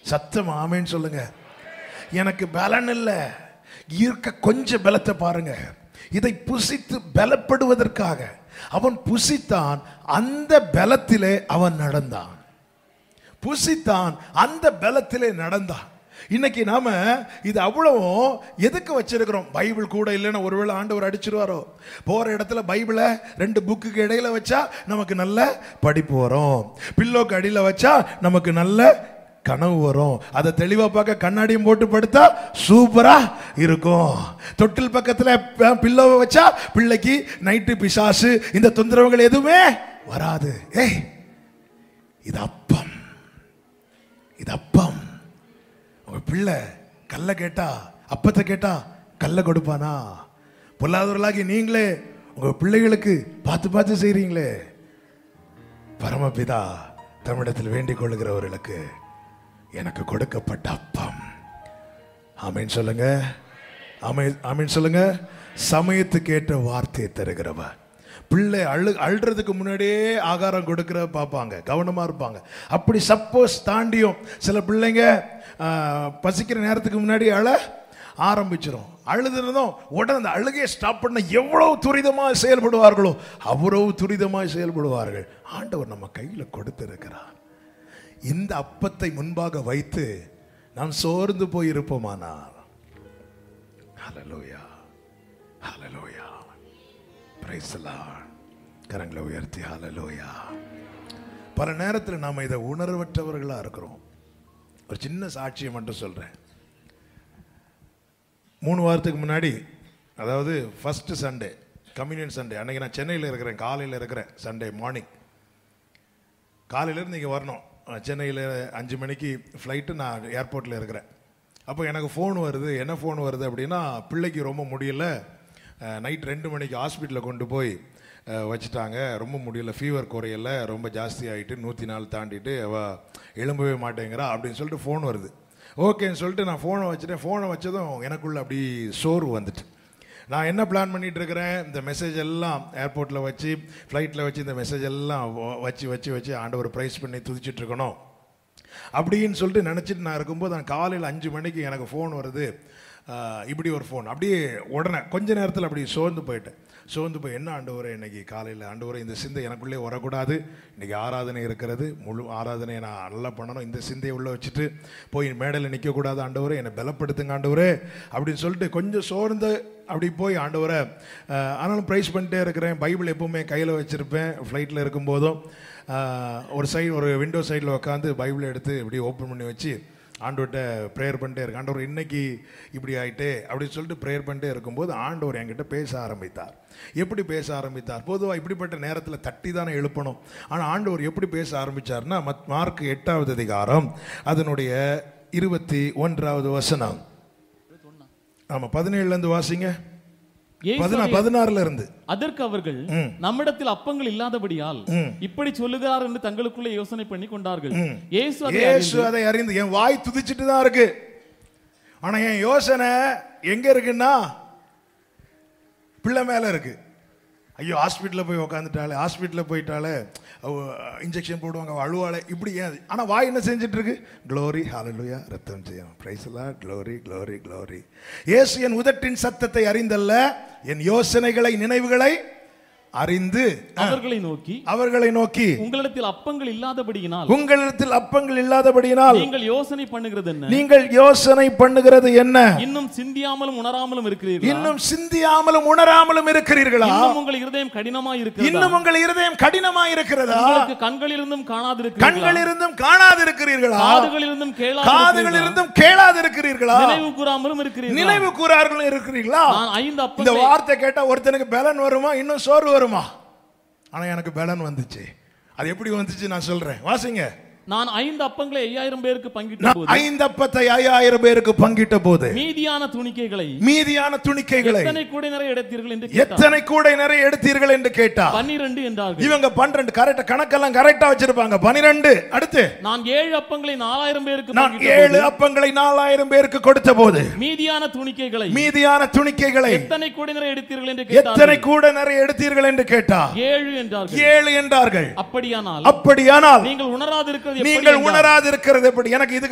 சத்தம் ஆமேன்னு சொல்லுங்க எனக்கு பலன் இல்லை இருக்க கொஞ்சம் பலத்தை பாருங்க இதை புசித்து பலப்படுவதற்காக அவன் புசித்தான் அந்த பலத்திலே அவன் நடந்தான் புசித்தான் அந்த பலத்திலே நடந்தான் இன்னைக்கு நாம இது அவ்வளவும் எதுக்கு வச்சிருக்கிறோம் பைபிள் கூட இல்லைன்னா ஒருவேளை ஆண்டவர் அடிச்சிருவாரோ போற இடத்துல பைபிளை ரெண்டு புக்குக்கு இடையில வச்சா நமக்கு நல்ல படிப்பு வரும் பில்லோக்கு அடியில வச்சா நமக்கு நல்ல கனவு வரும் அதை தெளிவா பார்க்க கண்ணாடியும் போட்டு படுத்தா சூப்பரா இருக்கும் தொட்டில் பக்கத்துல ப- பில்லோவை வச்சா பிள்ளைக்கு நைட்டு பிசாசு இந்த தொந்தரவுகள் எதுவுமே வராது ஏய் இது அப்பம் இது அப்பம் உங்க பிள்ளை கல்லை கேட்டா அப்பத்தை கேட்டா கல்லை கொடுப்பானா பொல்லாதவர்களாகி நீங்களே உங்க பிள்ளைகளுக்கு பார்த்து பார்த்து செய்றீங்களே பரமபிதா தமிழத்தில் வேண்டிக் கொள்ளுகிறவர்களுக்கு எனக்கு கொடுக்கப்பட்ட அப்பம் ஆமீன் சொல்லுங்க ஆமீன் ஆமீன் சொல்லுங்க சமயத்துக்கு ஏற்ற வார்த்தையை தருகிறவர் பிள்ளை அழு அழுறதுக்கு முன்னாடியே ஆகாரம் கொடுக்கிற பார்ப்பாங்க கவனமாக இருப்பாங்க அப்படி சப்போஸ் தாண்டியும் சில பிள்ளைங்க ஆ, பசிக்கிற நேரத்துக்கு முன்னாடி அழ ஆரம்பிச்சிடும் அழுதுனதும் உடனே அந்த அழுகையை ஸ்டாப் பண்ண எவ்வளவு துரிதமாக செயல்படுவார்களோ அவ்வளவு துரிதமாக செயல்படுவார்கள் ஆண்டவர் நம்ம கையில் கொடுத்திருக்கிறார் இந்த அப்பத்தை முன்பாக வைத்து நாம் சோர்ந்து போய் இருப்போமானால் ஹalleluya ஹalleluya praise the lord கரங்களை உயர்த்தி ஹalleluya பல நேரத்தில் நாம் இதை உணர்வற்றவர்களா இருக்கிறோம் ஒரு சின்ன சாட்சியை மட்டும் சொல்றேன் மூணு வாரத்துக்கு முன்னாடி அதாவது ஃபர்ஸ்ட் சண்டே கம்யூனியன் சண்டே அன்னைக்கு நான் சென்னையில் இருக்கிறேன் காலையில் இருக்கிறேன் சண்டே மார்னிங் காலையிலேருந்து இங்கே வரணும் சென்னையில் அஞ்சு மணிக்கு ஃப்ளைட்டு நான் ஏர்போர்ட்டில் இருக்கிறேன் அப்போ எனக்கு ஃபோன் வருது என்ன ஃபோன் வருது அப்படின்னா பிள்ளைக்கு ரொம்ப முடியல நைட் ரெண்டு மணிக்கு ஹாஸ்பிட்டலில் கொண்டு போய் அஹ், வச்சுட்டாங்க ரொம்ப முடியல ஃபீவர் குறையல ரொம்ப ஜாஸ்தி ஆகிட்டு நூற்றி நாலு தாண்டிட்டு அவ எழும்பவே மாட்டேங்கிறா அப்படின்னு சொல்லிட்டு ஃபோன் வருது ஓகேன்னு சொல்லிட்டு நான் ஃபோனை வச்சுட்டேன் ஃபோனை வச்சதும் எனக்குள்ள அப்படி சோர்வு வந்துட்டு நான் என்ன பிளான் பண்ணிட்டு இருக்கிறேன் இந்த மெசேஜ் எல்லாம் ஏர்போர்ட்டில் வச்சு ஃப்ளைட்டில் வச்சு இந்த மெசேஜ் எல்லாம் வ- வச்சு வச்சு வச்சு ஆண்டவர் ப்ரைஸ் பண்ணி துதிச்சிட்டு இருக்கணும் அப்படின்னு சொல்லிட்டு நினச்சிட்டு நான் இருக்கும்போது நான் காலையில் அஞ்சு மணிக்கு எனக்கு ஃபோன் வருது ஆஹ், இப்படி ஒரு ஃபோன் அப்படியே உடனே கொஞ்ச நேரத்தில் அப்படி சோர்ந்து போயிட்டேன் சோர்ந்து போய் என்ன ஆண்டவரே இன்னைக்கு காலையில் ஆண்டவரே இந்த சிந்தை எனக்குள்ளே வரக்கூடாது இன்னைக்கு ஆராதனை இருக்கிறது முழு ஆராதனையை நான் நல்லா பண்ணணும் இந்த சிந்தையை உள்ளே வச்சுட்டு போய் மேடையில் நிற்கக்கூடாது ஆண்டவரே என்னை பலப்படுத்துங்க ஆண்டவரே அப்படின்னு சொல்லிட்டு கொஞ்சம் சோர்ந்து அப்படி போய் ஆண்டவரை ஆஹ், ஆனாலும் ப்ரைஸ் பண்ணிட்டே இருக்கிறேன் பைபிள் எப்பவுமே கையில் வச்சுருப்பேன் ஃப்ளைட்டில் இருக்கும்போதும் ஆஹ், ஒரு சைடு ஒரு விண்டோ சைடில் உட்காந்து பைபிளை எடுத்து இப்படி ஓப்பன் பண்ணி வச்சு ஆண்டவர்கிட்ட ப்ரேயர் பண்ணிட்டே இருக்கேன் ஆண்டவர் இன்னைக்கு இப்படி ஆயிட்டே அப்படின்னு சொல்லிட்டு ப்ரேயர் பண்ணிட்டே இருக்கும்போது ஆண்டவர் என்கிட்ட பேச ஆரம்பித்தார் எப்படி பேச ஆரம்பித்தார் பொதுவாக இப்படிப்பட்ட நேரத்தில் தட்டி தானே எழுப்பணும் ஆனால் ஆண்டவர் எப்படி பேச ஆரம்பிச்சார்னா மத் மார்க் எட்டாவது அதிகாரம் அதனுடைய இருபத்தி ஒன்றாவது வசனம் ஆமாம் பதினேழுலேருந்து வாசிங்க இயேசு பதினா பதினாறுல இருந்து அதற்கு அவர்கள் நம்மிடத்தில் அப்பங்கள் இல்லாதபடியால் இப்படி சொல்லுகிறார் என்று தங்களுக்குள்ளே யோசனை பண்ணி கொண்டார்கள் இயேசு அதை இயேசு அதை அறிந்து என் வாய் துதிச்சிட்டு தான் இருக்கு ஆனா என் யோசனை எங்க இருக்குன்னா பிள்ளை மேல இருக்கு ஐயோ ஹாஸ்பிட்டலில் போய் உக்காந்துட்டாலே ஹாஸ்பிட்டலில் போயிட்டாலே இன்ஜெக்ஷன் போடுவாங்க அவ அழுவாளே இப்படி ஏன் ஆனால் வாய் என்ன செஞ்சுட்டு இருக்கு க்ளோரி ஹalleluya ரத்தம் செய்யணும் பிரைஸ்லா க்ளோரி க்ளோரி க்ளோரி இயேசு என் உதட்டின் சத்தத்தை அறிந்தல்ல என் யோசனைகளை நினைவுகளை அறிந்து அவர்களை நோக்கி அவர்களை நோக்கி உங்களிடத்தில் அப்பங்கள் இல்லாதபடியினால் உங்களிடத்தில் அப்பங்கள் இல்லாதபடியினால் நீங்கள் யோசனை பண்ணுகிறது என்ன நீங்கள் யோசனை பண்ணுகிறது என்ன இன்னும் சிந்தியாமலும் உணராமலும் இருக்கிறீர்களா இன்னும் சிந்தியாமலும் உணராமலும் இருக்கிறீர்களா இன்னும் உங்கள் இருதயம் கடினமாய் இருக்கிறதா இன்னும் உங்கள் இருதயம் கடினமா இருக்கிறதா உங்களுக்கு கண்களிலிருந்தும் காணாதிருக்கிறீர்களா கண்கள் இருந்தும் காணாதிருக்கிறீர்களா காதுகளிலிருந்தும் காதுகள் கேளாதிருக்கிறீர்களா இருந்தும் கேளாதிருக்கிறீர்களா நினைவு கூறாமலும் இருக்கிறீர்களா நினைவு கூறார்களும் இருக்கிறீர்களா நான் ஐந்து இந்த அப்பங்களை வார்த்தை கேட்டா ஒருத்தனுக்கு பலன் வருமா இன்னும் சோறு வருமா ஆனா எனக்கு பலன் வந்துச்சு அது எப்படி வந்துச்சு நான் சொல்றேன் வாசிங்க நான் ஐந்து அப்பங்களை ஐயாயிரம் பேருக்கு பங்கிட்ட நான் போது ஐந்து அப்பத்தை ஐயாயிரம் பேருக்கு பங்கிட்ட போது மீதியான துணிக்கைகளை மீதியான துணிக்கைகளை எத்தனை கூட நிறைய எடுத்தீர்கள் என்று கேட்டார் எத்தனை கூடை நிறைய எடுத்தீர்கள் என்று கேட்டா பன்னிரண்டு என்றார்கள் இவங்க பன்னிரண்டு கரெக்டா கணக்கெல்லாம் கரெக்டா வச்சிருப்பாங்க பனிரெண்டு அடுத்து நான் ஏழு அப்பங்களை நாலாயிரம் பேருக்கு நான் பங்கிட்ட ஏழு போது அப்பங்களை நாலாயிரம் பேருக்கு கொடுத்த போது மீதியான துணிக்கைகளை மீதியான துணிக்கைகளை எத்தனை கூட நிறைய எடுத்தீர்கள் என்று எத்தனை கேட்டார்கள் கூட நிறைய எடுத்தீர்கள் என்று கேட்டா ஏழு என்றார்கள் ஏழு என்றார்கள் அப்படியானால் அப்படியானால் நீங்கள் உணராதிருக்கிறது எப்படி நீங்கள் என்றார். உணராதிருக்கிறது எப்படி எனக்கு இது